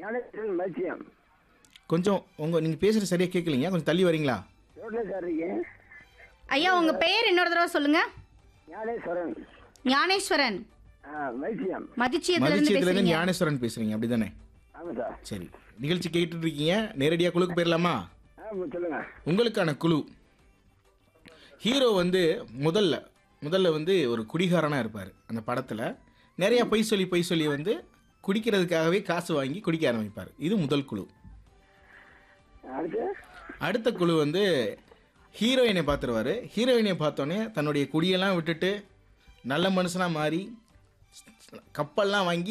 ஞானேஸ்வரன் மதியம் கொஞ்சம் உங்கள் நீங்கள் பேசுகிற சரியாக கேட்கலீங்க கொஞ்சம் தள்ளி வரீங்களா ரோட்டில் சார் இருக்கேன் ஐயா உங்க பெயர் இன்னொரு தடவை சொல்லுங்க ஞானேஸ்வரன் ஞானேஸ்வரன் ஆ மதியம் மதிச்சியத்துல இருந்து மதிச்சியத்துலேருந்து பேசுறீங்க ஞானேஸ்வரன் பேசுகிறீங்க அப்படி தானே ஆமாம் சார் சரி நிகழ்ச்சி கேட்டுட்டு இருக்கீங்க நேரடியாக குழுக்கு போயிடலாமா ஆ சொல்லுங்க உங்களுக்கான குழு ஹீரோ வந்து முதல்ல முதல்ல வந்து ஒரு குடிகாரனாக இருப்பார் அந்த படத்தில் நிறைய பொய் சொல்லி பொய் சொல்லி வந்து குடிக்கிறதுக்காகவே காசு வாங்கி குடிக்க ஆரம்பிப்பார் இது முதல் குழு அடுத்து அடுத்த குழு வந்து ஹீரோயினை பார்த்துருவாரு ஹீரோயினை பார்த்தோன்னே தன்னுடைய குடியெல்லாம் விட்டுட்டு நல்ல மனுஷனாக மாறி கப்பல்லாம் வாங்கி